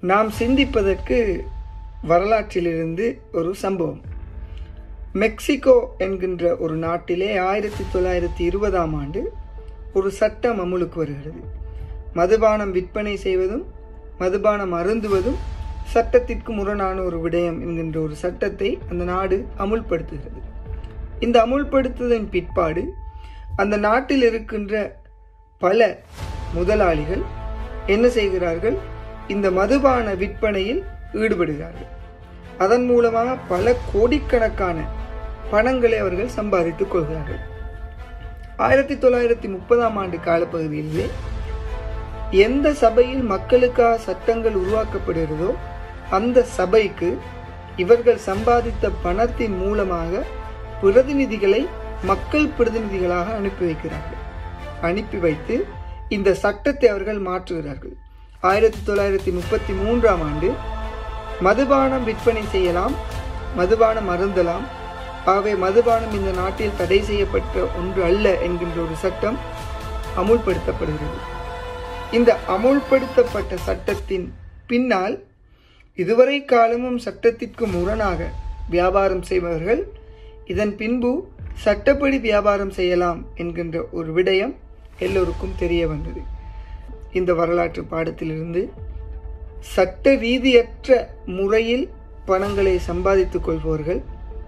நாம் சிந்திப்பதற்கு வரலாற்றிலிருந்து ஒரு சம்பவம் மெக்சிகோ என்கின்ற ஒரு நாட்டிலே ஆயிரத்தி தொள்ளாயிரத்தி இருபதாம் ஆண்டு ஒரு சட்டம் அமுலுக்கு வருகிறது மதுபானம் விற்பனை செய்வதும் மதுபானம் அருந்துவதும் சட்டத்திற்கு முரணான ஒரு விடயம் என்கின்ற ஒரு சட்டத்தை அந்த நாடு அமுல்படுத்துகிறது இந்த அமுல்படுத்துவதன் பிற்பாடு அந்த நாட்டில் இருக்கின்ற பல முதலாளிகள் என்ன செய்கிறார்கள் இந்த மதுபான விற்பனையில் ஈடுபடுகிறார்கள் அதன் மூலமாக பல கோடிக்கணக்கான பணங்களை அவர்கள் சம்பாதித்துக் கொள்கிறார்கள் ஆயிரத்தி தொள்ளாயிரத்தி முப்பதாம் ஆண்டு காலப்பகுதியிலே எந்த சபையில் மக்களுக்காக சட்டங்கள் உருவாக்கப்படுகிறதோ அந்த சபைக்கு இவர்கள் சம்பாதித்த பணத்தின் மூலமாக பிரதிநிதிகளை மக்கள் பிரதிநிதிகளாக அனுப்பி வைக்கிறார்கள் அனுப்பி வைத்து இந்த சட்டத்தை அவர்கள் மாற்றுகிறார்கள் ஆயிரத்தி தொள்ளாயிரத்தி முப்பத்தி மூன்றாம் ஆண்டு மதுபானம் விற்பனை செய்யலாம் மதுபானம் அருந்தலாம் ஆகவே மதுபானம் இந்த நாட்டில் தடை செய்யப்பட்ட ஒன்று அல்ல என்கின்ற ஒரு சட்டம் அமுல்படுத்தப்படுகிறது இந்த அமுல்படுத்தப்பட்ட சட்டத்தின் பின்னால் இதுவரை காலமும் சட்டத்திற்கு முரணாக வியாபாரம் செய்பவர்கள் இதன் பின்பு சட்டப்படி வியாபாரம் செய்யலாம் என்கின்ற ஒரு விடயம் எல்லோருக்கும் தெரிய வந்தது இந்த வரலாற்று பாடத்திலிருந்து சட்ட ரீதியற்ற முறையில் பணங்களை சம்பாதித்துக் கொள்பவர்கள்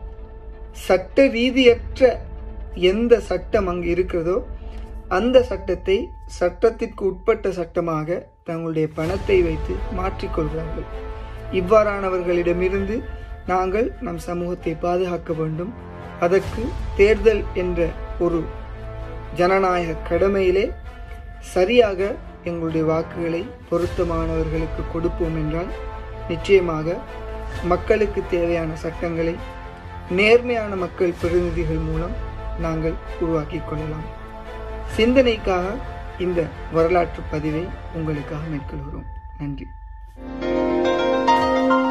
சட்ட ரீதியற்ற எந்த சட்டம் அங்கு இருக்கிறதோ அந்த சட்டத்தை சட்டத்திற்கு உட்பட்ட சட்டமாக தங்களுடைய பணத்தை வைத்து மாற்றிக்கொள்கிறார்கள் இவ்வாறானவர்களிடமிருந்து நாங்கள் நம் சமூகத்தை பாதுகாக்க வேண்டும் அதற்கு தேர்தல் என்ற ஒரு ஜனநாயக கடமையிலே சரியாக எங்களுடைய வாக்குகளை பொருத்தமானவர்களுக்கு கொடுப்போம் என்றால் நிச்சயமாக மக்களுக்கு தேவையான சட்டங்களை நேர்மையான மக்கள் பிரதிநிதிகள் மூலம் நாங்கள் உருவாக்கிக் கொள்ளலாம் சிந்தனைக்காக இந்த வரலாற்று பதிவை உங்களுக்காக மேற்கொள்கிறோம் நன்றி